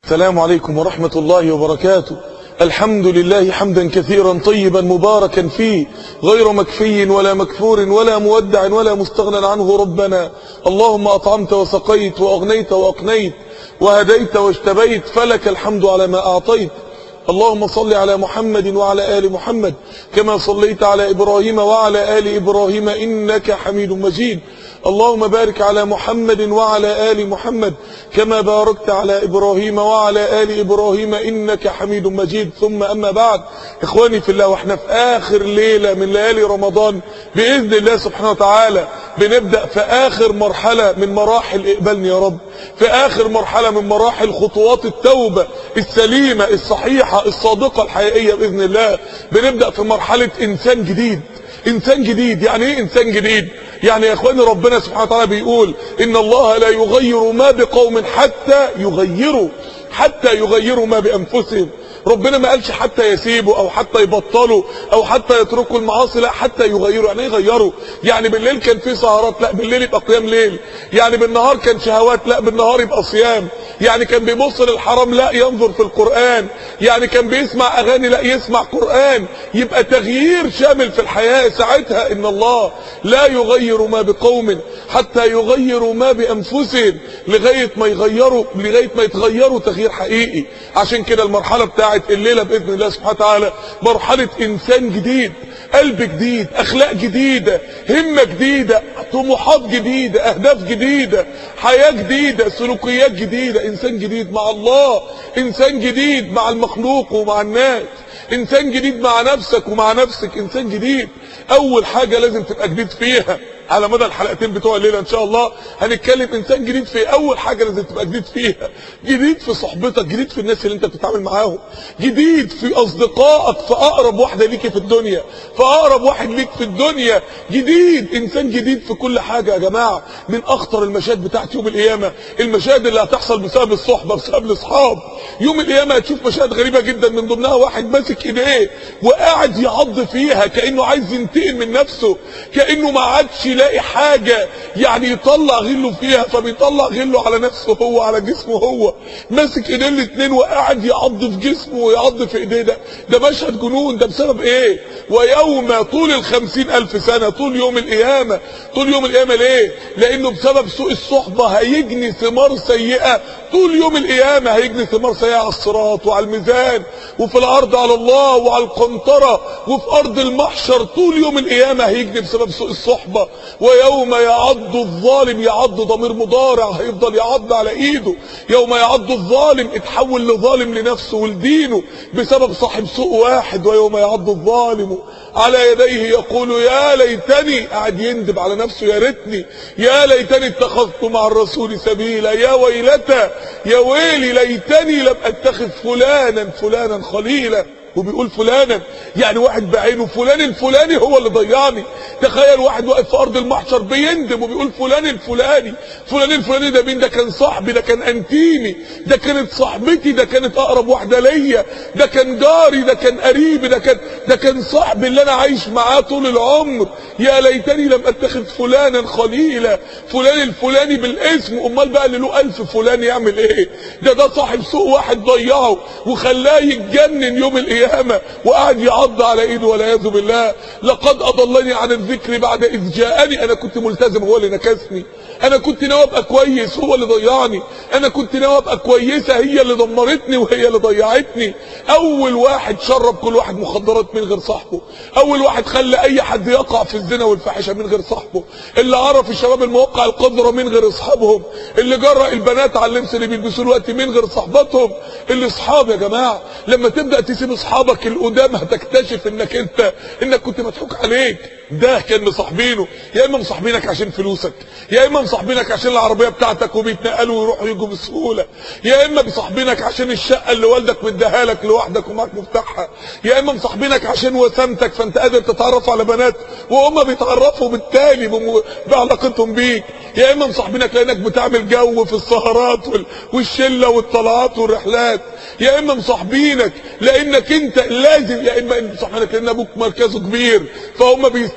السلام عليكم ورحمة الله وبركاته الحمد لله حمدا كثيرا طيبا مباركا فيه غير مكفي ولا مكفور ولا مودع ولا مستغنى عنه ربنا اللهم أطعمت وسقيت وأغنيت وأقنيت وهديت واجتبيت فلك الحمد على ما أعطيت اللهم صل على محمد وعلى آل محمد كما صليت على إبراهيم وعلى آل إبراهيم إنك حميد مجيد اللهم بارك على محمد وعلى آل محمد كما باركت على إبراهيم وعلى آل إبراهيم إنك حميد مجيد ثم أما بعد إخواني في الله وإحنا في آخر ليلة من ليالي رمضان بإذن الله سبحانه وتعالى بنبدأ في آخر مرحلة من مراحل إقبالني يا رب في آخر مرحلة من مراحل خطوات التوبة السليمة الصحيحة الصادقة الحقيقية بإذن الله بنبدأ في مرحلة إنسان جديد انسان جديد يعني ايه انسان جديد يعني يا اخواني ربنا سبحانه وتعالى بيقول ان الله لا يغير ما بقوم حتى يغيروا حتى يغيروا ما بانفسهم ربنا ما قالش حتى يسيبوا او حتى يبطلوا او حتى يتركوا المعاصي لا حتى يغيروا يعني ايه يغيروا يعني بالليل كان في سهرات لا بالليل يبقى قيام ليل يعني بالنهار كان شهوات لا بالنهار يبقى صيام يعني كان بيبص للحرام لا ينظر في القرآن يعني كان بيسمع اغاني لا يسمع قرآن يبقى تغيير شامل في الحياة ساعتها ان الله لا يغير ما بقوم حتى يغيروا ما بانفسهم لغاية ما يغيروا لغاية ما يتغيروا تغيير حقيقي عشان كده المرحلة بتاعت الليلة بإذن الله سبحانه وتعالى مرحلة إنسان جديد قلب جديد أخلاق جديدة همة جديدة طموحات جديدة أهداف جديدة حياة جديدة سلوكيات جديدة إنسان جديد مع الله إنسان جديد مع المخلوق ومع الناس إنسان جديد مع نفسك ومع نفسك إنسان جديد أول حاجة لازم تبقى جديد فيها على مدى الحلقتين بتوع الليله ان شاء الله هنتكلم انسان جديد في اول حاجه لازم تبقى جديد فيها جديد في صحبتك جديد في الناس اللي انت بتتعامل معاهم جديد في اصدقائك في اقرب واحده ليك في الدنيا في اقرب واحد ليك في الدنيا جديد انسان جديد في كل حاجه يا جماعه من اخطر المشاهد بتاعت يوم القيامه المشاهد اللي هتحصل بسبب الصحبه بسبب الاصحاب يوم القيامه هتشوف مشاهد غريبه جدا من ضمنها واحد ماسك ايديه وقاعد يعض فيها كانه عايز ينتقم من نفسه كانه ما عادش يلاقي حاجة يعني يطلع غله فيها فبيطلع غله على نفسه هو على جسمه هو ماسك ايدين الاتنين وقاعد يعض في جسمه ويعض في ايديه ده ده مشهد جنون ده بسبب ايه ويوم طول الخمسين الف سنة طول يوم القيامة طول يوم القيامة ليه لانه بسبب سوء الصحبة هيجني ثمار سيئة طول يوم القيامة هيجني ثمار سيئة على الصراط وعلى الميزان وفي الارض على الله وعلى القنطرة وفي ارض المحشر طول يوم القيامة هيجني بسبب سوء الصحبة ويوم يعض الظالم يعض ضمير مضارع هيفضل يعض على ايده يوم يعض الظالم اتحول لظالم لنفسه ولدينه بسبب صاحب سوء واحد ويوم يعض الظالم على يديه يقول يا ليتني قاعد يندب على نفسه يا ريتني يا ليتني اتخذت مع الرسول سبيلا يا ويلتى يا ويلي ليتني لم اتخذ فلانا فلانا خليلا وبيقول فلانا يعني واحد بعينه فلان الفلاني هو اللي ضيعني تخيل واحد واقف في ارض المحشر بيندم وبيقول فلان الفلاني فلان الفلاني ده مين ده كان صاحبي ده كان انتيمي ده كانت صاحبتي ده كانت اقرب واحده ليا ده كان جاري ده كان قريبي ده كان ده كان صاحبي اللي انا عايش معاه طول العمر يا ليتني لم اتخذ فلانا خليلا فلان الفلاني بالاسم امال بقى اللي له الف فلان يعمل ايه ده ده صاحب سوء واحد ضيعه وخلاه يتجنن يوم القيامه القيامة وقعد يعض على ايده والعياذ بالله لقد اضلني عن الذكر بعد اذ جاءني انا كنت ملتزم هو اللي نكسني انا كنت ناوي ابقى كويس هو اللي ضيعني انا كنت ناوي ابقى كويسه هي اللي دمرتني وهي اللي ضيعتني اول واحد شرب كل واحد مخدرات من غير صاحبه اول واحد خلى اي حد يقع في الزنا والفاحشه من غير صاحبه اللي عرف الشباب المواقع القذره من غير اصحابهم اللي جرأ البنات على اللبس اللي بيلبسوه دلوقتي من غير صحباتهم اللي اصحاب يا جماعه لما تبدا تسيب اصحابك القدام هتكتشف انك انت انك كنت مضحوك عليك ده كان مصاحبينه يا اما مصاحبينك عشان فلوسك يا اما مصاحبينك عشان العربيه بتاعتك وبيتنقلوا ويروحوا يجوا بسهوله يا اما مصاحبينك عشان الشقه اللي والدك مديها لك لوحدك ومعاك مفتاحها يا اما مصاحبينك عشان وسامتك فانت قادر تتعرف على بنات وهم بيتعرفوا بالتالي بعلاقتهم بيك يا اما مصاحبينك لانك بتعمل جو في السهرات والشله والطلعات والرحلات يا اما مصاحبينك لانك انت لازم يا اما مصاحبينك لان ابوك مركزه كبير فهم بيست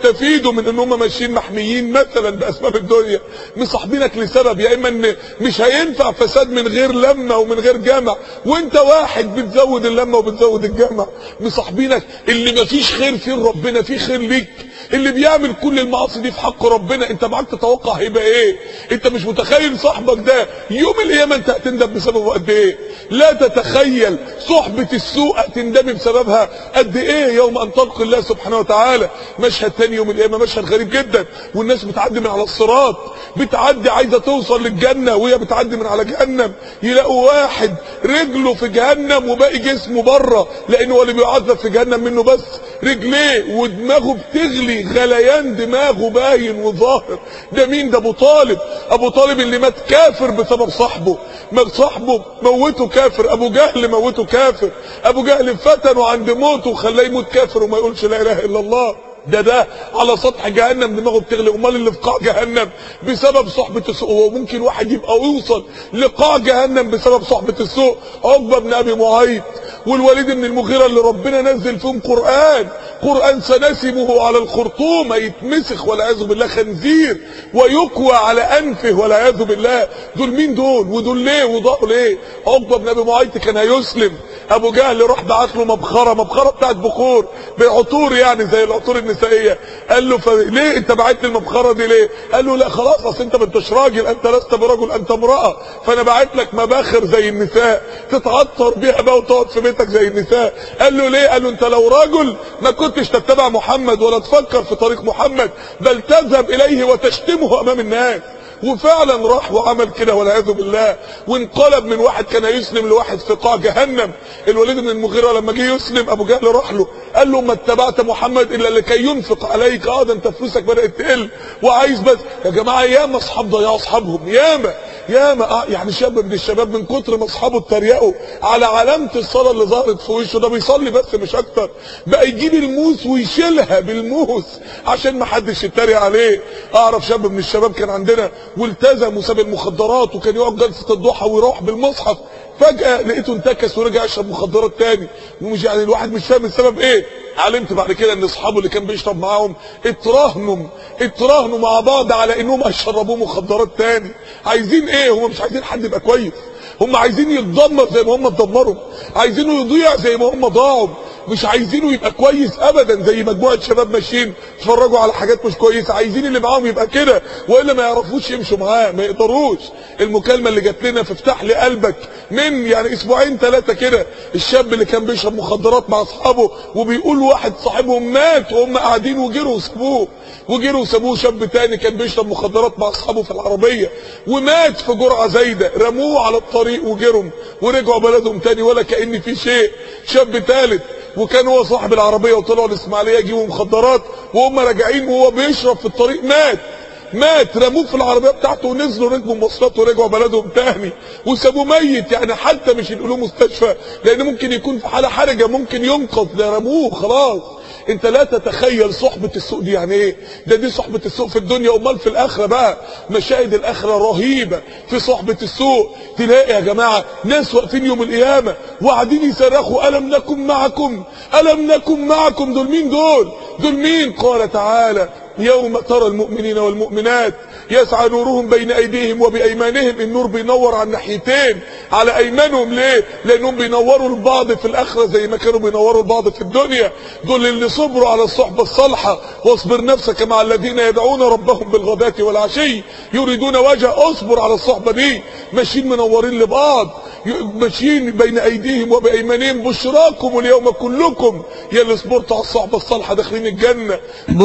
ويستفيدوا من ان هم ماشيين محميين مثلا باسباب الدنيا مصاحبينك لسبب يا اما ان مش هينفع فساد من غير لمه ومن غير جمع وانت واحد بتزود اللمه وبتزود الجمع مصاحبينك اللي مفيش خير فيه ربنا فيه خير ليك اللي بيعمل كل المعاصي دي في حق ربنا انت معاك تتوقع هيبقى ايه انت مش متخيل صاحبك ده يوم القيامه انت هتندم بسببه قد ايه لا تتخيل صحبه السوء هتندم بسببها قد ايه يوم ان تلقى الله سبحانه وتعالى مشهد تاني يوم القيامه مشهد غريب جدا والناس بتعدي من على الصراط بتعدي عايزه توصل للجنه وهي بتعدي من على جهنم يلاقوا واحد رجله في جهنم وباقي جسمه بره لانه هو اللي بيعذب في جهنم منه بس رجليه ودماغه بتغلي غليان دماغه باين وظاهر ده مين ده ابو طالب ابو طالب اللي مات كافر بسبب صاحبه ما صاحبه موته كافر ابو جهل موته كافر ابو جهل فتنه عند موته وخلاه يموت كافر وما يقولش لا اله الا الله ده ده على سطح جهنم دماغه بتغلي امال اللي في قاع جهنم بسبب صحبة السوء هو ممكن واحد يبقى يوصل لقاع جهنم بسبب صحبة السوء عقبة بن ابي معيط والوليد بن المغيرة اللي ربنا نزل فيهم قرآن قرآن سنسمه على الخرطوم يتمسخ والعياذ بالله خنزير ويكوى على انفه والعياذ بالله دول مين دول ودول ليه وضعوا ليه عقبة بن ابي معيط كان هيسلم ابو جهل راح بعت له مبخره مبخره بتاعت بخور بعطور يعني زي العطور النسائيه قال له ليه انت بعت لي المبخره دي ليه قال له لا خلاص اصل انت ما انتش راجل انت لست برجل انت امراه فانا بعت لك مباخر زي النساء تتعطر بيها بقى وتقعد في بيتك زي النساء قال له ليه قال له انت لو رجل ما كنتش تتبع محمد ولا تفكر في طريق محمد بل تذهب اليه وتشتمه امام الناس وفعلا راح وعمل كده والعياذ بالله وانقلب من واحد كان يسلم لواحد في قاع جهنم الوليد بن المغيره لما جه يسلم ابو جهل راح له قال له ما اتبعت محمد الا لكي ينفق عليك اه ده انت فلوسك بدات تقل وعايز بس يا جماعه ياما اصحاب ضيعوا اصحابهم ياما ياما اه يعني شاب من الشباب من كتر ما اصحابه اتريقوا على علامه الصلاه اللي ظهرت في وشه ده بيصلي بس مش اكتر بقى يجيب الموس ويشيلها بالموس عشان ما حدش يتريق عليه اعرف شاب من الشباب كان عندنا والتزم وساب المخدرات وكان يقعد جلسه الضحى ويروح بالمصحف فجاه لقيته انتكس ورجع يشرب مخدرات تاني ومش يعني الواحد مش فاهم السبب ايه علمت بعد كده ان اصحابه اللي كان بيشرب معاهم اتراهنوا اتراهنوا مع بعض على انهم هيشربوه مخدرات تاني عايزين ايه هم مش عايزين حد يبقى كويس هم عايزين يتدمر زي ما هم اتدمروا عايزينه يضيع زي ما هم ضاعوا مش عايزينه يبقى كويس ابدا زي مجموعه شباب ماشيين يتفرجوا على حاجات مش كويسه عايزين اللي معاهم يبقى كده والا ما يعرفوش يمشوا معاه ما يقدروش المكالمه اللي جات لنا في افتح لي قلبك من يعني اسبوعين ثلاثه كده الشاب اللي كان بيشرب مخدرات مع اصحابه وبيقول واحد صاحبهم مات وهم قاعدين وجروا وسابوه وجروا وسابوه شاب تاني كان بيشرب مخدرات مع اصحابه في العربيه ومات في جرعه زايده رموه على الطريق وجروا ورجعوا بلدهم تاني ولا كان في شيء شاب ثالث وكان هو صاحب العربيه وطلعوا الاسماعيليه يجيبوا مخدرات وهم راجعين وهو بيشرب في الطريق مات مات رموه في العربيه بتاعته ونزلوا ركبوا مواصلات ورجعوا بلدهم تاني وسابوه ميت يعني حتى مش ينقلوه مستشفى لان ممكن يكون في حاله حرجه ممكن ينقذ ده رموه خلاص انت لا تتخيل صحبة السوق دي يعني ايه ده دي صحبة السوق في الدنيا امال في الاخرة بقى مشاهد الاخرة رهيبة في صحبة السوق تلاقي يا جماعة ناس واقفين يوم القيامة وقاعدين يصرخوا الم نكن معكم الم نكن معكم دول مين دول دول مين قال تعالى يوم ترى المؤمنين والمؤمنات يسعى نورهم بين ايديهم وبايمانهم النور بينور على الناحيتين على ايمانهم ليه لانهم بينوروا البعض في الاخره زي ما كانوا بينوروا البعض في الدنيا دول اللي صبروا على الصحبه الصالحه واصبر نفسك مع الذين يدعون ربهم بالغداة والعشي يريدون وجه اصبر على الصحبه دي ماشيين منورين لبعض ماشيين بين ايديهم وبايمانهم بشراكم اليوم كلكم يا اللي صبرتوا على الصحبه الصالحه داخلين الجنه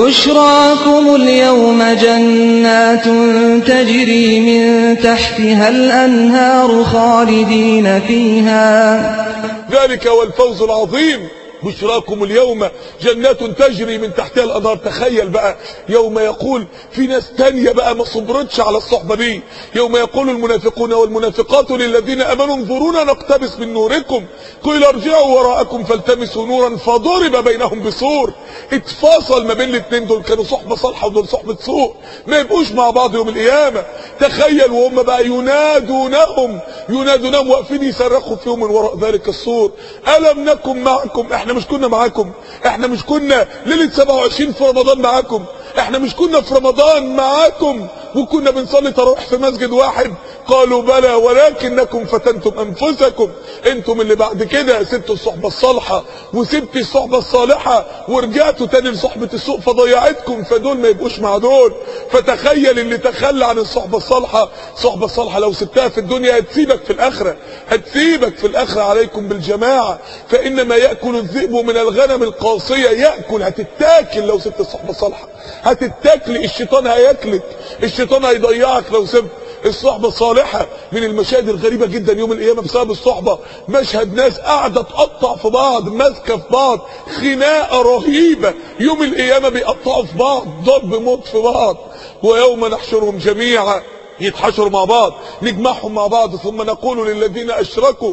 بشراكم اليوم جنات تجري من تحتها الأنهار خالدين فيها ذلك هو الفوز العظيم بشراكم اليوم جنات تجري من تحتها الانهار تخيل بقى يوم يقول في ناس تانية بقى ما صبرتش على الصحبة دي يوم يقول المنافقون والمنافقات للذين امنوا انظرونا نقتبس من نوركم قيل ارجعوا وراءكم فالتمسوا نورا فضرب بينهم بسور اتفاصل ما بين الاثنين دول كانوا صحبة صالحة ودول صحبة سوء ما يبقوش مع بعض يوم القيامة تخيل وهم بقى ينادونهم ينادونهم واقفين يصرخوا فيهم من وراء ذلك السور الم نكن معكم احنا احنا مش كنا معاكم احنا مش كنا ليله 27 في رمضان معاكم احنا مش كنا في رمضان معاكم وكنا بنصلي تراويح في مسجد واحد قالوا بلى ولكنكم فتنتم انفسكم انتم اللي بعد كده سبتوا الصحبه الصالحه وسبت الصحبه الصالحه ورجعتوا تاني لصحبه السوء فضيعتكم فدول ما يبقوش مع دول فتخيل اللي تخلى عن الصحبه الصالحه الصحبه الصالحه لو سبتها في الدنيا هتسيبك في الاخره هتسيبك في الاخره عليكم بالجماعه فانما ياكل الذئب من الغنم القاصيه ياكل هتتاكل لو سبت الصحبه الصالحه هتتاكل الشيطان هياكلك الشيطان هيضيعك لو سبت الصحبة الصالحة من المشاهد الغريبة جدا يوم القيامة بسبب الصحبة مشهد ناس قاعدة تقطع في بعض ماسكة في بعض خناقة رهيبة يوم القيامة بيقطعوا في بعض ضرب موت في بعض ويوم نحشرهم جميعا يتحشروا مع بعض نجمعهم مع بعض ثم نقول للذين اشركوا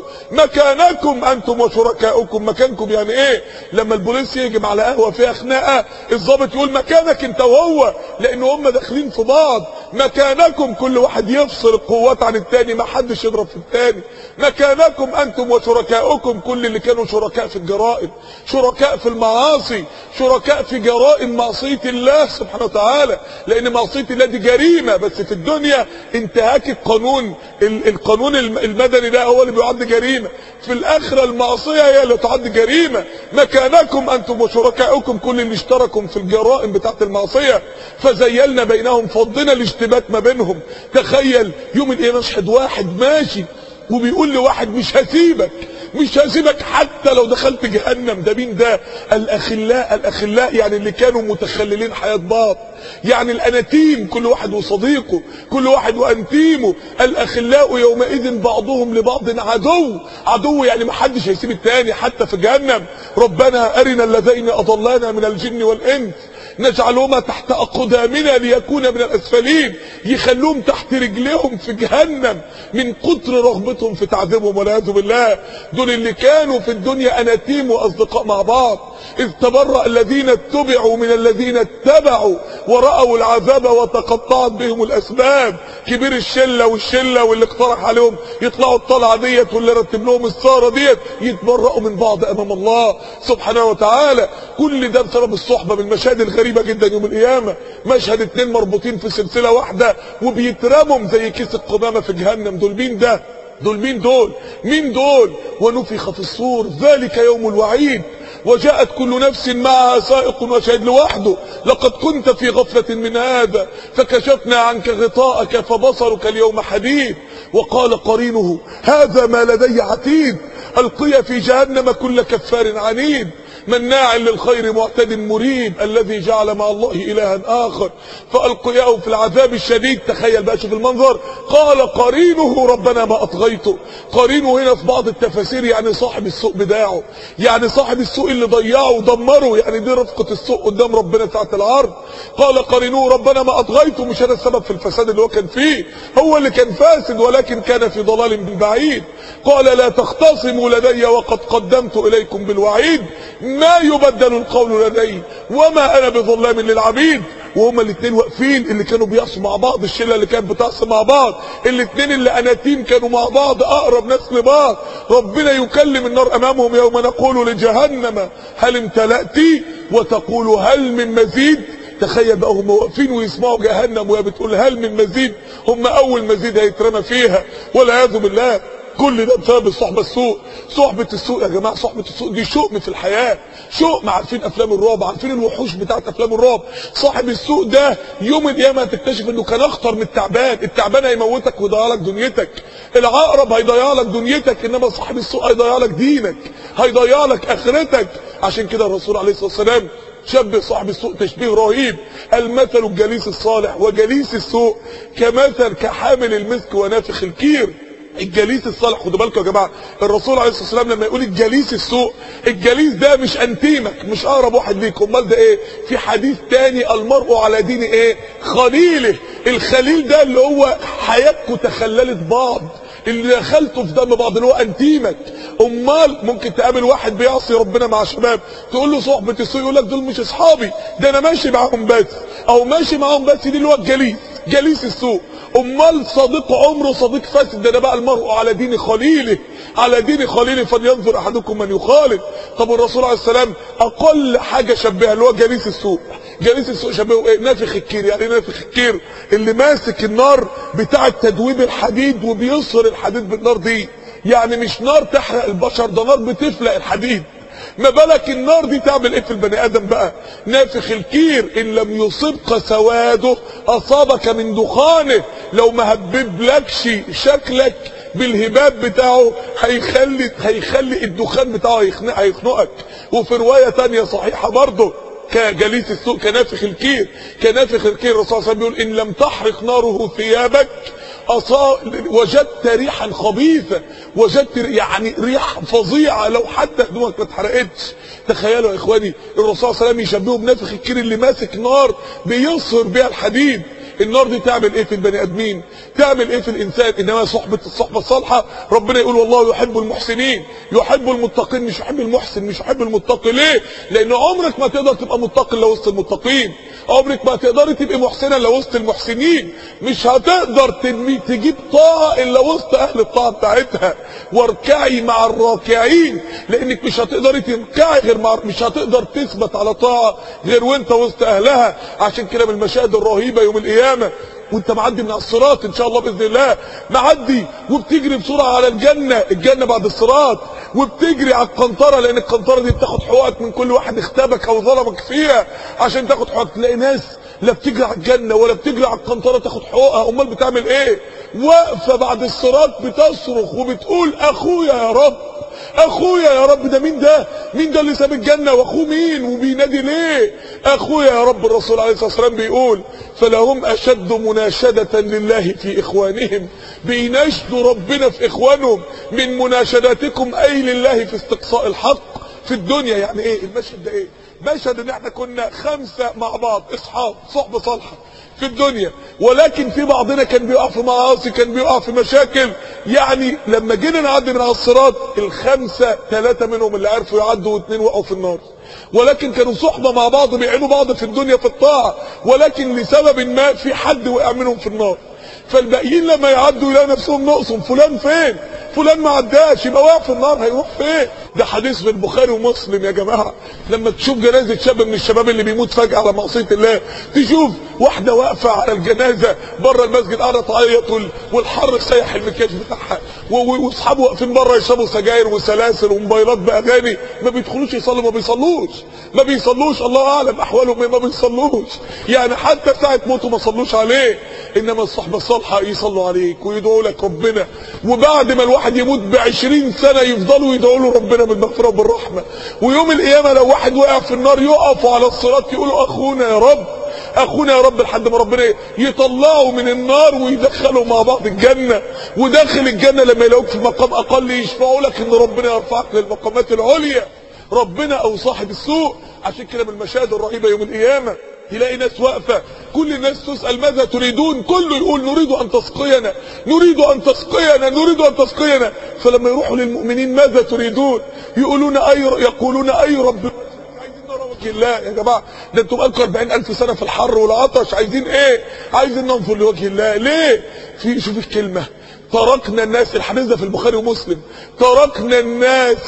مكانكم انتم وشركاؤكم مكانكم يعني ايه لما البوليس يهجم على قهوه فيها خناقه الضابط يقول مكانك انت وهو لان هم داخلين في بعض مكانكم كل واحد يفصل القوات عن التاني ما حدش يضرب في التاني مكانكم انتم وشركاؤكم كل اللي كانوا شركاء في الجرائم شركاء في المعاصي شركاء في جرائم معصيه الله سبحانه وتعالى لان معصيه الله دي جريمه بس في الدنيا انتهاك القانون القانون المدني ده هو اللي بيعد جريمه في الاخره المعصيه هي اللي تعد جريمه مكانكم انتم وشركاؤكم كل اللي اشتركوا في الجرائم بتاعت المعصيه فزيلنا بينهم فضنا الاشتباك ما بينهم تخيل يوم القيامه مشهد واحد ماشي وبيقول لواحد مش هسيبك مش هسيبك حتى لو دخلت جهنم ده مين ده الاخلاء الاخلاء يعني اللي كانوا متخللين حياة بعض يعني الاناتيم كل واحد وصديقه كل واحد وانتيمه الاخلاء يومئذ بعضهم لبعض عدو عدو يعني ما حدش هيسيب التاني حتى في جهنم ربنا ارنا الذين اضلانا من الجن والانس نجعلهما تحت اقدامنا ليكون من الاسفلين يخلوهم تحت رجليهم في جهنم من كتر رغبتهم في تعذيبهم والعياذ بالله دول اللي كانوا في الدنيا اناتيم واصدقاء مع بعض اذ تبرأ الذين اتبعوا من الذين اتبعوا ورأوا العذاب وتقطعت بهم الاسباب كبير الشلة والشلة واللي اقترح عليهم يطلعوا الطلعة ديت واللي رتب لهم السارة ديت يتبرأوا من بعض امام الله سبحانه وتعالى كل ده بسبب الصحبة من المشاهد الغريبة جدا يوم القيامة مشهد اتنين مربوطين في سلسلة واحدة وبيترموا زي كيس القمامة في جهنم دول مين ده دول مين دول مين دول ونفخ في الصور ذلك يوم الوعيد وجاءت كل نفس معها سائق وشهد لوحده لقد كنت في غفلة من هذا فكشفنا عنك غطاءك فبصرك اليوم حديد وقال قرينه هذا ما لدي عتيد القي في جهنم كل كفار عنيد مناع للخير معتد مريب الذي جعل مع الله إلها آخر فألقياه في العذاب الشديد تخيل بقى شوف المنظر قال قرينه ربنا ما أطغيته قرينه هنا في بعض التفاسير يعني صاحب السوء بتاعه يعني صاحب السوء اللي ضيعه ودمره يعني دي رفقة السوء قدام ربنا ساعة العرض قال قرينه ربنا ما أطغيته مش أنا السبب في الفساد اللي هو كان فيه هو اللي كان فاسد ولكن كان في ضلال بعيد قال لا تختصموا لدي وقد قدمت إليكم بالوعيد ما يبدل القول لدي وما انا بظلام للعبيد وهما الاثنين واقفين اللي كانوا بيعصوا مع بعض الشله اللي كانت بتعصي مع بعض الاثنين اللي اناتيم كانوا مع بعض اقرب ناس لبعض ربنا يكلم النار امامهم يوم نقول لجهنم هل امتلأت وتقول هل من مزيد تخيل بقى هم واقفين ويسمعوا جهنم وهي بتقول هل من مزيد هم اول مزيد هيترمى فيها والعياذ بالله كل ده بسبب الصحبة السوء صحبة السوء يا جماعة صحبة السوء دي شؤم في الحياة شؤم عارفين افلام الرعب عارفين الوحوش بتاعت افلام الرعب صاحب السوء ده يوم القيامة هتكتشف انه كان اخطر من التعبان التعبان هيموتك ويضيع لك دنيتك العقرب هيضيع لك دنيتك انما صاحب السوء هيضيع لك دينك هيضيع لك اخرتك عشان كده الرسول عليه الصلاة والسلام شبه صاحب السوء تشبيه رهيب المثل الجليس الصالح وجليس السوء كمثل كحامل المسك ونافخ الكير الجليس الصالح خدوا بالكم يا جماعه الرسول عليه الصلاه والسلام لما يقول الجليس السوء الجليس ده مش انتيمك مش اقرب واحد ليك امال ده ايه في حديث تاني المرء على دين ايه خليله الخليل ده اللي هو حياتكم تخللت بعض اللي دخلته في دم بعض اللي هو انتيمك امال ممكن تقابل واحد بيعصي ربنا مع شباب تقول له صحبه السوء يقول لك دول مش اصحابي ده انا ماشي معاهم بس او ماشي معاهم بس دي اللي هو الجليس جليس السوء امال صديق عمره صديق فاسد ده, ده بقى المرء على دين خليله على دين خليله فلينظر احدكم من يخالف طب الرسول عليه السلام اقل حاجه شبهها اللي هو جليس السوق جليس السوق شبهه ايه نافخ الكير يعني نافخ الكير اللي ماسك النار بتاع تدويب الحديد وبيصهر الحديد بالنار دي يعني مش نار تحرق البشر ده نار بتفلق الحديد ما بالك النار دي تعمل ايه في البني ادم بقى نافخ الكير ان لم يصبك سواده اصابك من دخانه لو ما هببلكش شكلك بالهباب بتاعه هيخلي هيخلي الدخان بتاعه هيخنق هيخنقك وفي روايه تانية صحيحه برضه كجليس السوق كنافخ الكير كنافخ الكير الرسول صلى الله عليه وسلم بيقول ان لم تحرق ناره ثيابك أصا... وجدت ريحا خبيثة وجدت يعني ريح فظيعة لو حتى هدومك ما اتحرقتش تخيلوا يا اخواني الرسول صلى الله عليه وسلم يشبهه بنافخ الكير اللي ماسك نار بيصهر بيها الحديد النار دي تعمل ايه في البني ادمين تعمل ايه في الانسان انما صحبة الصحبة الصالحة ربنا يقول والله يحب المحسنين يحب المتقين مش يحب المحسن مش يحب المتقي ليه لان عمرك ما تقدر تبقى متقي لو وسط المتقين عمرك ما تقدري تبقي محسنة لو وسط المحسنين مش هتقدر تنمي تجيب طاعة الا وسط اهل الطاعة بتاعتها واركعي مع الراكعين لانك مش هتقدري تركعي غير مع مش هتقدر تثبت على طاعة غير وانت وسط اهلها عشان كده من المشاهد الرهيبة يوم القيامة وانت معدي من على الصراط ان شاء الله باذن الله معدي وبتجري بسرعه على الجنه الجنه بعد الصراط وبتجري على القنطره لان القنطره دي بتاخد حقوقك من كل واحد اختبك او ظلمك فيها عشان تاخد حقوقك تلاقي ناس لا بتجري على الجنه ولا بتجري على القنطره تاخد حقوقها امال بتعمل ايه واقفه بعد الصراط بتصرخ وبتقول اخويا يا رب اخويا يا رب ده مين ده مين ده اللي ساب الجنه واخوه مين وبينادي ليه اخويا يا رب الرسول عليه الصلاه والسلام بيقول فلهم اشد مناشده لله في اخوانهم بيناشدوا ربنا في اخوانهم من مناشداتكم اي لله في استقصاء الحق في الدنيا يعني ايه المشهد ده ايه مشهد ان احنا كنا خمسه مع بعض اصحاب صحبه صالحه في الدنيا ولكن في بعضنا كان بيقع في معاصي كان بيقع في مشاكل يعني لما جينا نعدي من على الصراط الخمسه ثلاثه منهم اللي عرفوا يعدوا واثنين وقعوا في النار ولكن كانوا صحبه مع بعض بيعينوا بعض في الدنيا في الطاعه ولكن لسبب ما في حد وقع منهم في النار فالباقيين لما يعدوا يلاقوا نفسهم نقصهم فلان فين فلان ما عداش يبقى واقع في النار هيروح فين ده حديث في البخاري ومسلم يا جماعه لما تشوف جنازه شاب من الشباب اللي بيموت فجاه على معصيه الله تشوف واحده واقفه على الجنازه بره المسجد قاعده تعيط والحر سايح المكياج بتاعها واصحابه واقفين بره يشربوا سجاير وسلاسل وموبايلات باغاني ما بيدخلوش يصلوا ما بيصلوش ما بيصلوش الله اعلم احوالهم ايه ما بيصلوش يعني حتى ساعه موته ما صلوش عليه انما الصحبه الصالحه يصلوا عليك ويدعوا لك ربنا وبعد ما الواحد يموت ب 20 سنه يفضلوا يدعوا له ربنا بالمغفره وبالرحمه ويوم القيامه لو واحد وقع في النار يقفوا على الصراط يقولوا اخونا يا رب اخونا يا رب لحد ما ربنا يطلعوا من النار ويدخلوا مع بعض الجنه وداخل الجنه لما يلاقوك في مقام اقل يشفعوا لك ان ربنا يرفعك للمقامات العليا ربنا او صاحب السوء عشان كده من المشاهد الرهيبه يوم القيامه تلاقي ناس واقفة كل الناس تسأل ماذا تريدون كله يقول نريد أن تسقينا نريد أن تسقينا نريد أن تسقينا فلما يروحوا للمؤمنين ماذا تريدون يقولون أي يقولون أي رب عايزين نرى وجه الله يا جماعة ده انتم بقالكم 40 ألف سنة في الحر والعطش عايزين ايه عايزين ننظر لوجه الله ليه في شوف الكلمة تركنا الناس الحديث ده في البخاري ومسلم تركنا الناس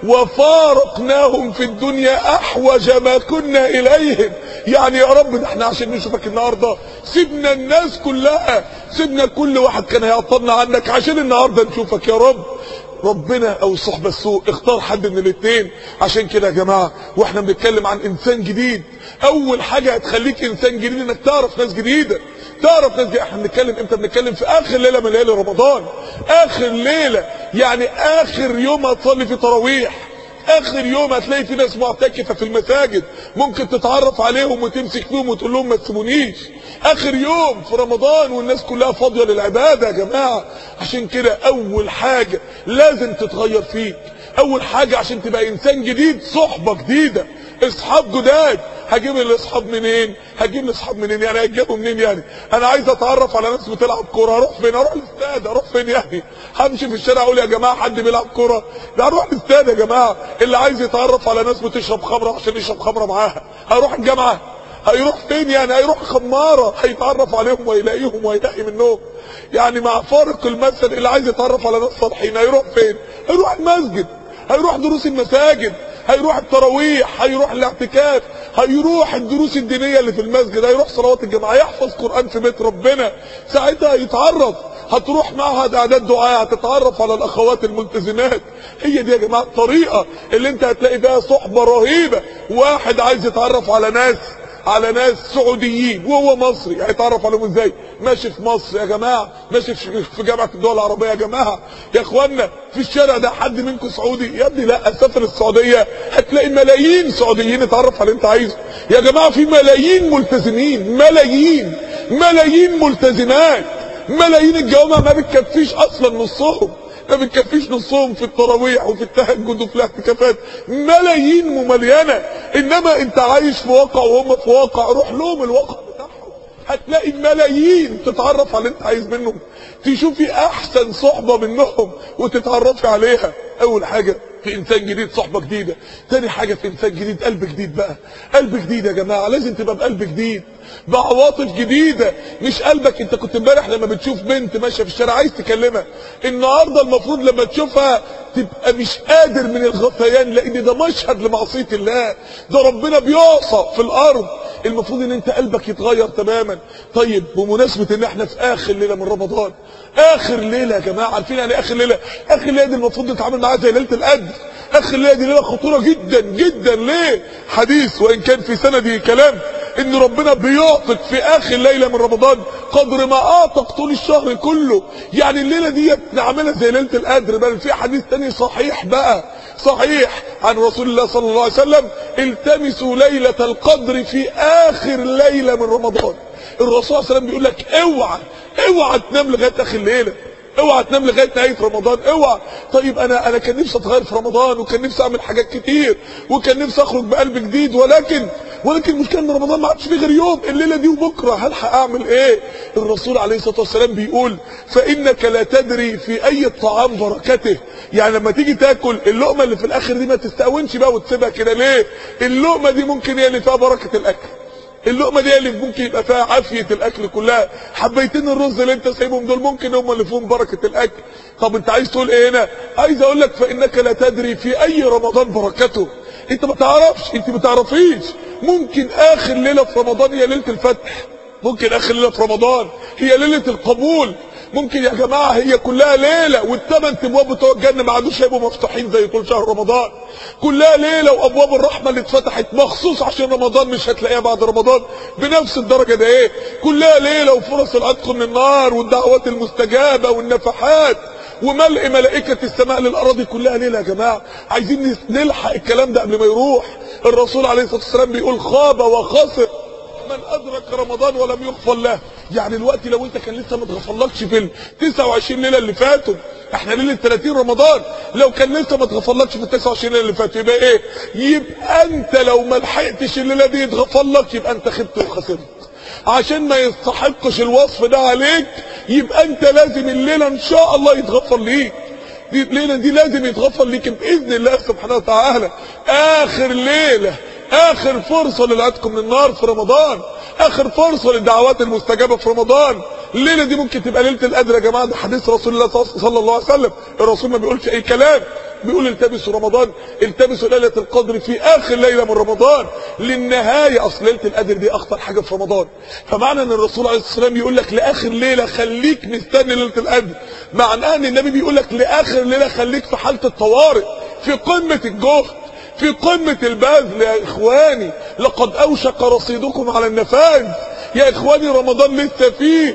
وفارقناهم في الدنيا احوج ما كنا اليهم يعني يا رب ده احنا عشان نشوفك النهارده سيبنا الناس كلها سيبنا كل واحد كان هيعطلنا عنك عشان النهارده نشوفك يا رب ربنا او الصحبة السوء اختار حد من الاثنين عشان كده يا جماعة واحنا بنتكلم عن انسان جديد اول حاجة هتخليك انسان جديد انك تعرف ناس جديدة تعرف ناس جديدة احنا بنتكلم امتى بنتكلم في اخر ليلة من ليالي رمضان اخر ليلة يعني اخر يوم هتصلي في تراويح اخر يوم هتلاقي في ناس معتكفه في المساجد ممكن تتعرف عليهم وتمسك فيهم وتقول لهم ما تسيبونيش اخر يوم في رمضان والناس كلها فاضيه للعباده يا جماعه عشان كده اول حاجه لازم تتغير فيك اول حاجه عشان تبقى انسان جديد صحبه جديده اصحاب جداد هجيب الاصحاب منين هجيب الاصحاب منين يعني هتجيبوا منين يعني انا عايز اتعرف على ناس بتلعب كوره اروح فين اروح الاستاد اروح فين يعني همشي في الشارع اقول يا جماعه حد بيلعب كوره لا اروح الاستاد يا جماعه اللي عايز يتعرف على ناس بتشرب خمره عشان يشرب خمره معاها هروح الجامعه هيروح فين يعني هيروح خماره هيتعرف عليهم ويلاقيهم ويلاقي منهم يعني مع فارق المثل اللي عايز يتعرف على ناس صالحين هيروح فين هيروح المسجد هيروح دروس المساجد هيروح التراويح هيروح الاعتكاف هيروح الدروس الدينية اللي في المسجد هيروح صلوات الجماعة يحفظ قرآن في بيت ربنا ساعتها هيتعرف هتروح معهد اعداد دعاء هتتعرف على الاخوات الملتزمات هي دي يا جماعه الطريقه اللي انت هتلاقي فيها صحبه رهيبه واحد عايز يتعرف على ناس على ناس سعوديين وهو مصري هيتعرف عليهم ازاي ماشي في مصر يا جماعه ماشي في جامعه الدول العربيه يا جماعه يا اخوانا في الشارع ده حد منكم سعودي يا ابني لا سافر السعوديه هتلاقي ملايين سعوديين اتعرف على اللي انت عايزه يا جماعه في ملايين ملتزمين ملايين ملايين ملتزمات ملايين الجوامع ما بتكفيش اصلا نصهم ما بتكفيش نصهم في التراويح وفي التهجد وفي الاعتكافات ملايين ممليانه انما انت عايش في واقع وهم في واقع روح لهم الواقع بتاعهم هتلاقي ملايين تتعرف على اللي انت عايز منهم تشوفي احسن صحبه منهم وتتعرفي عليها اول حاجه في انسان جديد صحبه جديده تاني حاجه في انسان جديد قلب جديد بقى قلب جديد يا جماعه لازم تبقى بقلب جديد بعواطف جديده مش قلبك انت كنت امبارح لما بتشوف بنت ماشيه في الشارع عايز تكلمها النهارده المفروض لما تشوفها تبقى مش قادر من الغثيان لان ده مشهد لمعصيه الله ده ربنا بيعصى في الارض المفروض ان انت قلبك يتغير تماما طيب بمناسبه ان احنا في اخر ليله من رمضان اخر ليله يا جماعه عارفين يعني اخر ليله اخر ليله دي المفروض نتعامل معاها زي ليله القدر اخر ليله دي ليله خطوره جدا جدا ليه حديث وان كان في سنده كلام ان ربنا بيعطك في اخر ليله من رمضان قدر ما اعطك طول الشهر كله يعني الليله دي نعملها زي ليله القدر بل في حديث تاني صحيح بقى صحيح عن رسول الله صلى الله عليه وسلم التمسوا ليله القدر في اخر ليله من رمضان الرسول صلى الله عليه وسلم بيقول لك اوعى اوعى تنام لغايه اخر ليله اوعى تنام لغايه نهايه رمضان اوعى طيب انا انا كان نفسي اتغير في رمضان وكان نفسي اعمل حاجات كتير وكان نفسي اخرج بقلب جديد ولكن ولكن المشكله ان رمضان ما عادش فيه غير يوم الليله دي وبكره هلحق اعمل ايه الرسول عليه الصلاه والسلام بيقول فانك لا تدري في اي الطعام بركته يعني لما تيجي تاكل اللقمه اللي في الاخر دي ما تستقونش بقى وتسيبها كده ليه اللقمه دي ممكن هي اللي فيها بركه الاكل اللقمه دي اللي ممكن يبقى فيها عافيه الاكل كلها حبيتين الرز اللي انت سايبهم دول ممكن هم اللي فيهم بركه الاكل طب انت عايز تقول ايه هنا عايز اقول لك فانك لا تدري في اي رمضان بركته انت ما تعرفش انت ما تعرفيش ممكن اخر ليله في رمضان هي ليله الفتح ممكن اخر ليله في رمضان هي ليله القبول ممكن يا جماعه هي كلها ليله والثمان ابواب بتوع الجنه ما عادوش هيبقوا مفتوحين زي طول شهر رمضان كلها ليله وابواب الرحمه اللي اتفتحت مخصوص عشان رمضان مش هتلاقيها بعد رمضان بنفس الدرجه ده ايه كلها ليله وفرص العتق من النار والدعوات المستجابه والنفحات وملء ملائكة السماء للأراضي كلها ليلة يا جماعة عايزين نلحق الكلام ده قبل ما يروح الرسول عليه الصلاة والسلام بيقول خاب وخسر من أدرك رمضان ولم يغفر له يعني الوقت لو انت كان لسه ما اتغفرلكش في ال 29 ليلة اللي فاتوا احنا ليلة 30 رمضان لو كان لسه ما اتغفرلكش في ال 29 ليلة اللي فاتوا يبقى ايه يبقى انت لو ما لحقتش الليلة دي يتغفر لك يبقى انت خبت وخسرت عشان ما يستحقش الوصف ده عليك يبقى انت لازم الليلة ان شاء الله يتغفر ليك دي الليلة دي لازم يتغفر ليك بإذن الله سبحانه وتعالى آخر ليلة آخر فرصة للعتق من النار في رمضان آخر فرصة للدعوات المستجابة في رمضان الليلة دي ممكن تبقى ليلة القدر يا جماعة ده حديث رسول الله صلى الله عليه وسلم الرسول ما بيقولش أي كلام بيقول التمسوا رمضان التمسوا ليلة القدر في آخر ليلة من رمضان للنهاية أصل ليلة القدر دي أخطر حاجة في رمضان فمعنى أن الرسول عليه الصلاة والسلام يقول لك لآخر ليلة خليك مستني ليلة القدر معناه أن النبي بيقول لك لآخر ليلة خليك في حالة الطوارئ في قمة الجهد في قمة البذل يا إخواني لقد أوشك رصيدكم على النفاذ يا إخواني رمضان لسه فيه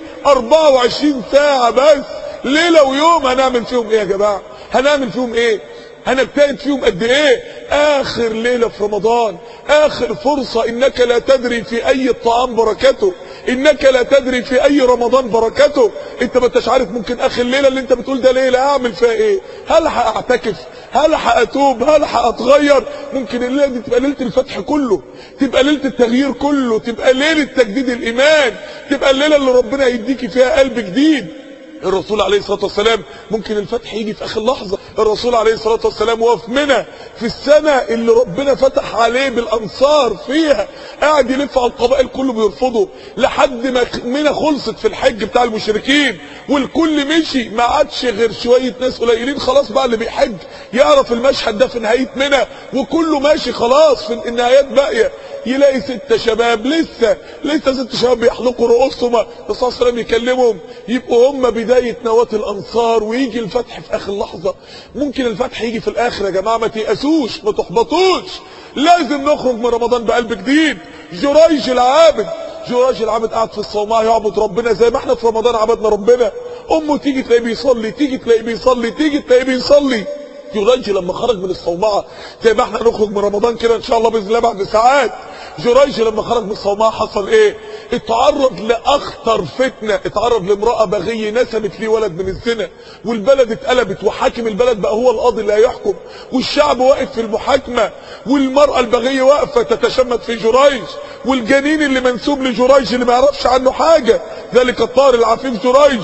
24 ساعة بس ليلة ويوم هنعمل فيهم إيه يا جماعة هنعمل فيهم إيه هنجتهد فيهم قد ايه اخر ليله في رمضان اخر فرصه انك لا تدري في اي الطعام بركته انك لا تدري في اي رمضان بركته انت ما انتش عارف ممكن اخر ليله اللي انت بتقول ده ليله اعمل فيها ايه هل هاعتكف هل هاتوب هل هاتغير ممكن الليله دي تبقى ليله الفتح كله تبقى ليله التغيير كله تبقى ليله تجديد الايمان تبقى الليله اللي ربنا يديكي فيها قلب جديد الرسول عليه الصلاه والسلام ممكن الفتح يجي في اخر لحظه الرسول عليه الصلاة والسلام وهو في منى في السنة اللي ربنا فتح عليه بالأنصار فيها قاعد يلف على القبائل كله بيرفضه لحد ما منى خلصت في الحج بتاع المشركين والكل مشي ما عادش غير شوية ناس قليلين خلاص بقى اللي بيحج يعرف المشهد ده في نهاية منى وكله ماشي خلاص في النهايات باقية يلاقي ستة شباب لسه لسه ست شباب بيحلقوا رؤوسهم الرسول صلى الله عليه وسلم يكلمهم يبقوا هم بداية نواة الأنصار ويجي الفتح في آخر لحظة ممكن الفتح يجي في الآخر يا جماعة ما تيأسوش ما تحبطوش لازم نخرج من رمضان بقلب جديد جريج العابد جراج العبد قاعد في الصومعة يعبد ربنا زي ما احنا في رمضان عبدنا ربنا امه تيجي تلاقيه بيصلي تيجي تلاقيه بيصلي تيجي تلاقيه بيصلي جريج لما خرج من الصومعة زي ما احنا نخرج من رمضان كده ان شاء الله باذن الله بعد ساعات جريج لما خرج من الصومعة حصل ايه اتعرض لاخطر فتنة اتعرض لامرأة بغية نسبت ليه ولد من الزنا والبلد اتقلبت وحاكم البلد بقى هو القاضي اللي هيحكم والشعب واقف في المحاكمة والمرأة البغية واقفة تتشمت في جريج والجنين اللي منسوب لجريج اللي ما يعرفش عنه حاجة ذلك الطار العفيف جريج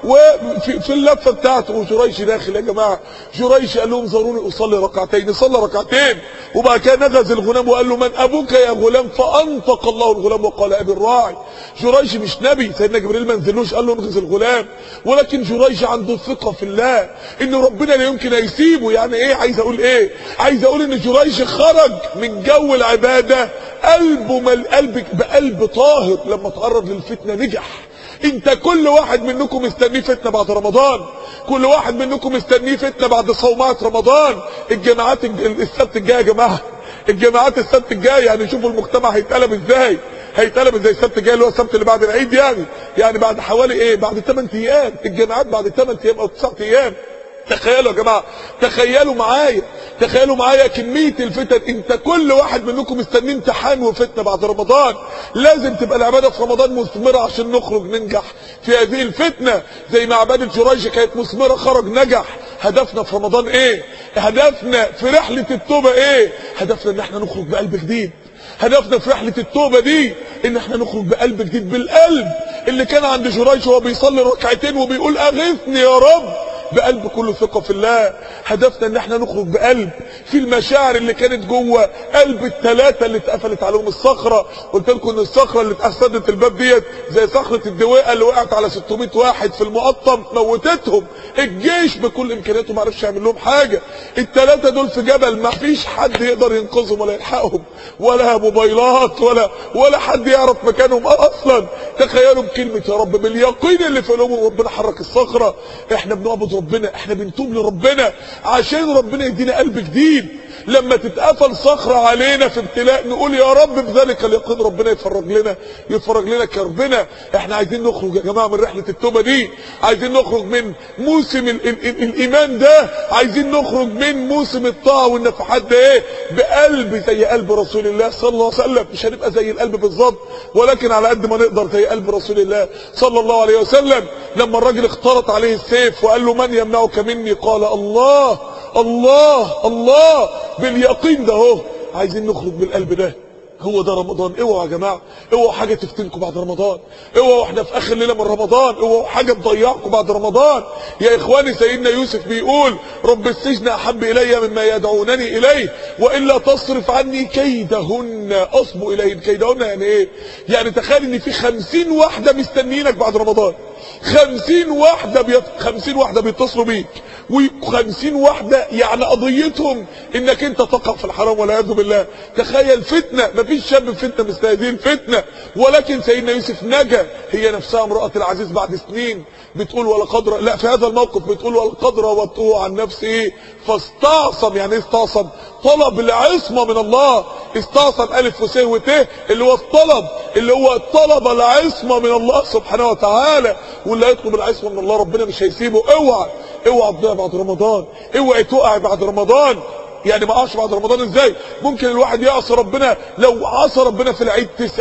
وفي في اللفة بتاعته وجريج داخل يا جماعة جريج قال لهم زاروني اصلي ركعتين صلى ركعتين وبعد كده نغز الغلام وقال له من ابوك يا غلام فانطق الله الغلام وقال ابي الراعي جريج مش نبي سيدنا جبريل ما نزلوش قال له انغز الغلام ولكن جريج عنده ثقة في الله ان ربنا لا يمكن هيسيبه يعني ايه عايز اقول ايه عايز اقول ان جريج خرج من جو العبادة قلبه مل قلبك بقلب طاهر لما تعرض للفتنة نجح انت كل واحد منكم مستنيه فتنة بعد رمضان كل واحد منكم مستنيه فتنة بعد صومات رمضان الجماعات السبت الجاي يا جماعة الجماعات السبت الجاي يعني شوفوا المجتمع هيتقلب ازاي هيتقلب زي السبت الجاي اللي هو السبت اللي بعد العيد يعني يعني بعد حوالي ايه بعد 8 ايام الجامعات بعد 8 ايام او 9 ايام تخيلوا يا جماعه تخيلوا معايا تخيلوا معايا كميه الفتن انت كل واحد منكم مستني امتحان وفتنه بعد رمضان لازم تبقى العباده في رمضان مثمره عشان نخرج ننجح في هذه الفتنه زي ما عباده جريج كانت مثمره خرج نجح هدفنا في رمضان ايه هدفنا في رحله التوبه ايه هدفنا ان احنا نخرج بقلب جديد هدفنا في رحلة التوبة دي ان احنا نخرج بقلب جديد بالقلب اللي كان عند جريج وهو بيصلي ركعتين وبيقول اغثني يا رب بقلب كله ثقة في الله هدفنا ان احنا نخرج بقلب في المشاعر اللي كانت جوه قلب الثلاثة اللي اتقفلت عليهم الصخرة قلت لكم ان الصخرة اللي اتأسدت الباب ديت زي صخرة الدواء اللي وقعت على 600 واحد في المقطم موتتهم الجيش بكل امكانياته ما عرفش يعمل لهم حاجة الثلاثة دول في جبل ما فيش حد يقدر ينقذهم ولا يلحقهم ولا موبايلات ولا ولا حد يعرف مكانهم اصلا تخيلوا بكلمة يا رب باليقين اللي في قلوبهم ربنا حرك الصخرة احنا بنعبد ربنا احنا بنتوب لربنا عشان ربنا يدينا قلب جديد لما تتقفل صخرة علينا في ابتلاء نقول يا رب بذلك اليقين ربنا يتفرج لنا يتفرج لنا كربنا احنا عايزين نخرج يا جماعة من رحلة التوبة دي عايزين نخرج من موسم ال ال ال الايمان ده عايزين نخرج من موسم الطاعة والنفحات ده ايه بقلب زي قلب رسول الله صلى الله عليه وسلم مش هنبقى زي القلب بالظبط ولكن على قد ما نقدر زي قلب رسول الله صلى الله عليه وسلم لما الراجل اختلط عليه السيف وقال له من يمنعك مني قال الله الله الله باليقين ده اهو عايزين نخرج بالقلب ده هو ده رمضان اوعوا يا جماعه اوعوا حاجه تفتنكم بعد رمضان اوعوا احنا في اخر ليله من رمضان اوعوا حاجه تضيعكم بعد رمضان يا اخواني سيدنا يوسف بيقول رب السجن احب الي مما يدعونني اليه والا تصرف عني كيدهن اصب اليهن كيدهن يعني ايه يعني تخيل ان في خمسين واحده مستنيينك بعد رمضان خمسين واحدة بيت... خمسين واحدة بيتصلوا بيك وخمسين واحدة يعني قضيتهم انك انت تقع في الحرام والعياذ بالله تخيل فتنة مفيش شاب في فتنة مثل هذه الفتنة ولكن سيدنا يوسف نجا هي نفسها امرأة العزيز بعد سنين بتقول ولا قدر لا في هذا الموقف بتقول ولا قدر وطوه عن نفسه فاستعصم يعني ايه استعصم طلب العصمة من الله استعصم الف وسه وته اللي هو الطلب اللي هو طلب العصمة من الله سبحانه وتعالى واللي يطلب العصمة من الله ربنا مش هيسيبه اوعى اوعى تضيع بعد رمضان اوعى تقع بعد رمضان يعني ما اقعش بعد رمضان ازاي ممكن الواحد يعصي ربنا لو عصى ربنا في العيد 90%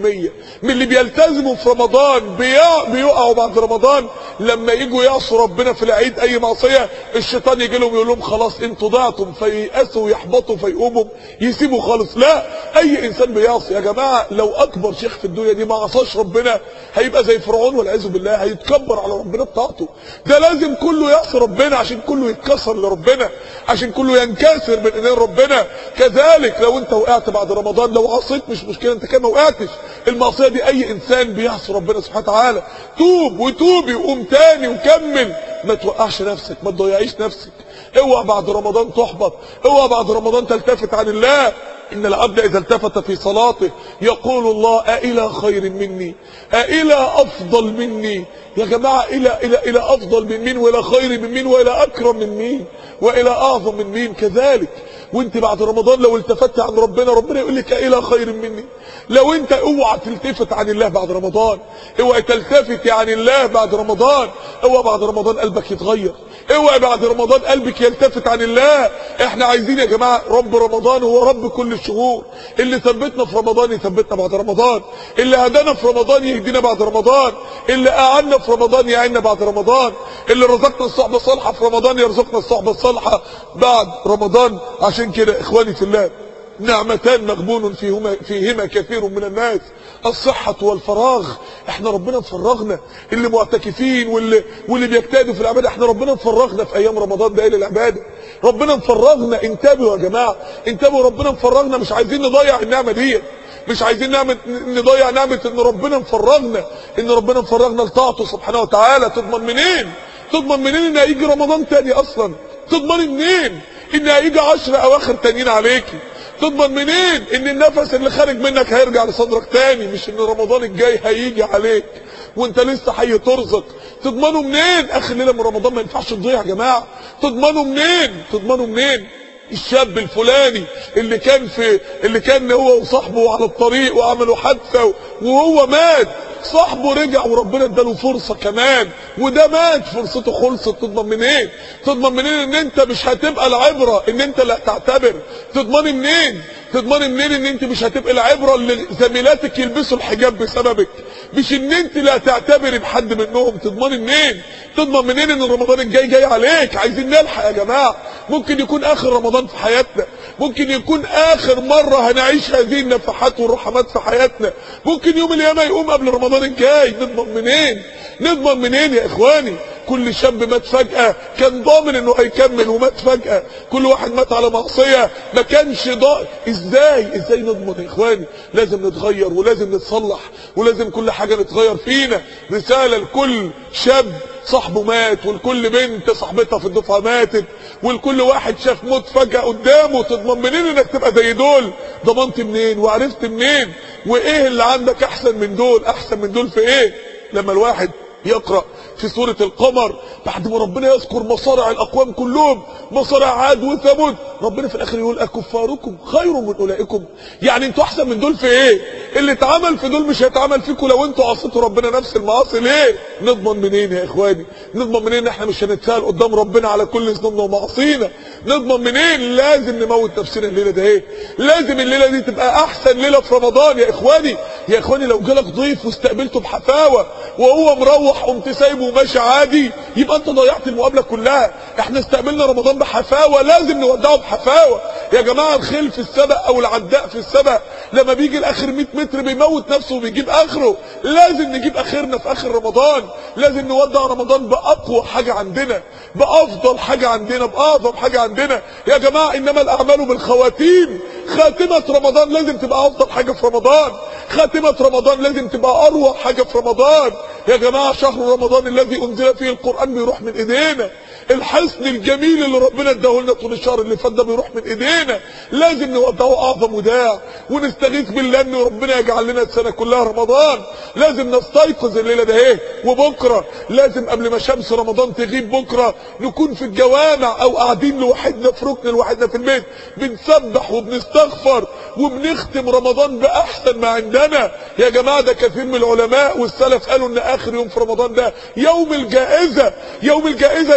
من اللي بيلتزموا في رمضان بيقع بيقعوا بعد رمضان لما يجوا يعصوا ربنا في العيد اي معصيه الشيطان يجي لهم يقول لهم خلاص انتوا ضعتم فييأسوا ويحبطوا فيقوموا يسيبوا خالص لا اي انسان بيعصي يا جماعه لو اكبر شيخ في الدنيا دي ما عصاش ربنا هيبقى زي فرعون والعياذ بالله هيتكبر على ربنا بتاعته ده لازم كله يعصي ربنا عشان كله يتكسر لربنا عشان كله ينكسر من ايدين ربنا كذلك لو انت وقعت بعد رمضان لو عصيت مش مشكله انت كده ما وقعتش المعصيه دي اي انسان بيعصي ربنا سبحانه وتعالى توب وتوبي وقوم تاني وكمل ما توقعش نفسك ما تضيعيش نفسك اوعى بعد رمضان تحبط اوعى بعد رمضان تلتفت عن الله ان العبد اذا التفت في صلاته يقول الله أإلى خير مني أإلى افضل مني يا جماعة الى الى الى افضل من مين والى خير من مين والى اكرم من مين والى اعظم من مين كذلك وانت بعد رمضان لو التفت عن ربنا ربنا يقول لك الى خير مني لو انت اوعى تلتفت عن الله بعد رمضان اوعى تلتفت عن الله بعد رمضان اوعى بعد رمضان قلبك يتغير اوعى بعد رمضان قلبك يلتفت عن الله احنا عايزين يا جماعه رب رمضان هو رب كل الشهور اللي ثبتنا في رمضان يثبتنا بعد رمضان اللي هدانا في رمضان يهدينا بعد رمضان اللي اعنا في رمضان يعيننا بعد رمضان اللي رزقنا الصحبه الصالحه في رمضان يرزقنا الصحبه الصالحه بعد رمضان عشان كده اخواني في الله نعمتان مغبون فيهما فيهما كثير من الناس الصحة والفراغ احنا ربنا مفرغنا اللي معتكفين واللي واللي بيجتهدوا في العبادة احنا ربنا مفرغنا في ايام رمضان ده للعبادة ربنا مفرغنا انتبهوا يا جماعة انتبهوا ربنا مفرغنا مش عايزين نضيع النعمة دي مش عايزين نعمة نضيع نعمة ان ربنا مفرغنا ان ربنا مفرغنا لطاعته سبحانه وتعالى تضمن منين تضمن منين ان هيجي رمضان تاني اصلا تضمني منين ان هيجي عشر اواخر تانيين عليكي تضمن منين ان النفس اللي خارج منك هيرجع لصدرك تاني مش ان رمضان الجاي هيجي عليك وانت لسه حي ترزق تضمنوا منين اخر ليله من رمضان ما ينفعش تضيع يا جماعه تضمنوا منين تضمنوا منين الشاب الفلاني اللي كان في اللي كان هو وصاحبه على الطريق وعملوا حادثه وهو مات صاحبه رجع وربنا اداله فرصة كمان وده مات فرصته خلصت تضمن منين تضمن منين ان انت مش هتبقى العبرة ان انت لا تعتبر تضمني منين تضمني منين ان انت مش هتبقى العبرة اللي زميلاتك يلبسوا الحجاب بسببك مش ان انت لا تعتبري بحد منهم تضمني منين تضمن منين ان رمضان الجاي جاي عليك عايزين نلحق يا جماعة ممكن يكون اخر رمضان في حياتنا ممكن يكون اخر مرة هنعيش هذه النفحات والرحمات في حياتنا ممكن يوم القيامة يقوم قبل رمضان الجاي نضمن منين نضمن منين يا اخواني كل شاب مات فجأة كان ضامن انه هيكمل ومات فجأة كل واحد مات على معصية ما كانش ضامن ازاي ازاي نضمن يا اخواني لازم نتغير ولازم نتصلح ولازم كل حاجة نتغير فينا رسالة لكل شاب صاحبه مات والكل بنت صاحبتها في الدفعه ماتت والكل واحد شاف موت فجاه قدامه تضمن منين انك تبقى زي دول ضمنت منين وعرفت منين وايه اللي عندك احسن من دول احسن من دول في ايه لما الواحد يقرأ في سورة القمر بعد ما ربنا يذكر مصارع الأقوام كلهم مصارع عاد وثمود ربنا في الآخر يقول أكفاركم خير من أولئكم يعني انتوا أحسن من دول في إيه اللي اتعمل في دول مش هيتعمل فيكم لو انتوا عصيتوا ربنا نفس المعاصي ليه نضمن منين يا إخواني نضمن منين احنا مش هنتسال قدام ربنا على كل ذنوبنا ومعاصينا نضمن منين لازم نموت نفسنا الليلة ده ايه لازم الليلة دي تبقى أحسن ليلة في رمضان يا إخواني يا إخواني لو جالك ضيف واستقبلته بحفاوة وهو مروح قمت سايبه وماشي عادي يبقى انت ضيعت المقابله كلها احنا استقبلنا رمضان بحفاوه لازم نودعه بحفاوه يا جماعه الخيل في السبق او العداء في السبق لما بيجي الاخر 100 متر بيموت نفسه وبيجيب اخره لازم نجيب اخرنا في اخر رمضان لازم نودع رمضان باقوى حاجه عندنا بافضل حاجه عندنا باعظم حاجه عندنا يا جماعه انما الاعمال بالخواتيم خاتمه رمضان لازم تبقى افضل حاجه في رمضان خاتمه رمضان لازم تبقى اروع حاجه في رمضان يا جماعه شهر رمضان الذي انزل فيه القران بيروح من ايدينا الحسن الجميل اللي ربنا اداه لنا طول الشهر اللي فات ده بيروح من ايدينا لازم نودعه اعظم وداع ونستغيث بالله ان ربنا يجعل لنا السنه كلها رمضان لازم نستيقظ الليله ده ايه وبكره لازم قبل ما شمس رمضان تغيب بكره نكون في الجوامع او قاعدين لوحدنا في ركن لوحدنا في البيت بنسبح وبنستغفر وبنختم رمضان باحسن ما عندنا يا جماعه ده كثير من العلماء والسلف قالوا ان اخر يوم في رمضان ده يوم الجائزه يوم الجائزه يعني اللي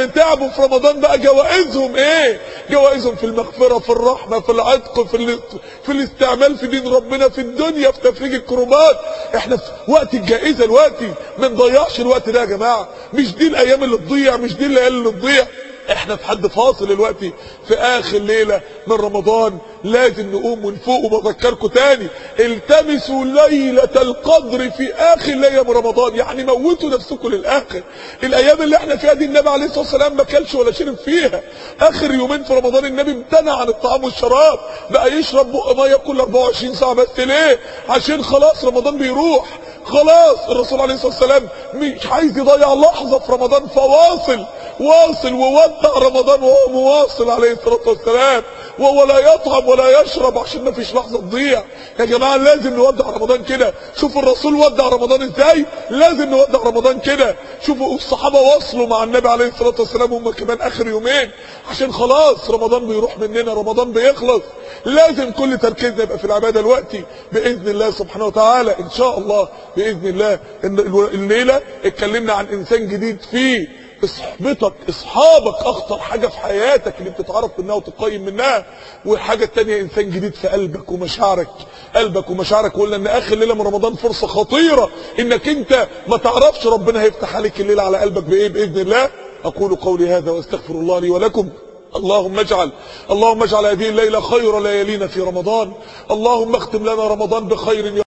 تعبوا في رمضان بقى جوائزهم ايه جوائزهم في المغفرة في الرحمة في العتق في, ال... في الاستعمال في دين ربنا في الدنيا في تفريج الكروبات احنا في وقت الجائزة دلوقتي ما نضيعش الوقت ده يا جماعة مش دي الايام اللي تضيع مش دي الليالي اللي تضيع احنا في حد فاصل دلوقتي في اخر ليلة من رمضان لازم نقوم ونفوق وبذكركم تاني التمسوا ليلة القدر في اخر ليلة من رمضان يعني موتوا نفسكم للاخر الايام اللي احنا فيها دي النبي عليه الصلاة والسلام ما كلش ولا شرب فيها اخر يومين في رمضان النبي امتنع عن الطعام والشراب بقى يشرب بق ميه كل 24 ساعة بس ليه عشان خلاص رمضان بيروح خلاص الرسول عليه الصلاة والسلام مش عايز يضيع لحظة في رمضان فواصل واصل وودع رمضان وهو مواصل عليه الصلاة والسلام وهو لا يطعم ولا يشرب عشان ما فيش لحظة تضيع يا جماعة لازم نودع رمضان كده شوفوا الرسول ودع رمضان ازاي لازم نودع رمضان كده شوفوا الصحابة واصلوا مع النبي عليه الصلاة والسلام هم كمان اخر يومين عشان خلاص رمضان بيروح مننا رمضان بيخلص لازم كل تركيزنا يبقى في العبادة الوقتي بإذن الله سبحانه وتعالى إن شاء الله بإذن الله إن الليلة اتكلمنا عن إنسان جديد فيه صحبتك اصحابك اخطر حاجة في حياتك اللي بتتعرف منها وتقيم منها والحاجة التانية انسان جديد في قلبك ومشاعرك قلبك ومشاعرك قلنا ان اخر ليلة من رمضان فرصة خطيرة انك انت ما تعرفش ربنا هيفتح عليك الليلة على قلبك بايه باذن الله اقول قولي هذا واستغفر الله لي ولكم اللهم اجعل اللهم اجعل هذه الليلة خير ليالينا في رمضان اللهم اختم لنا رمضان بخير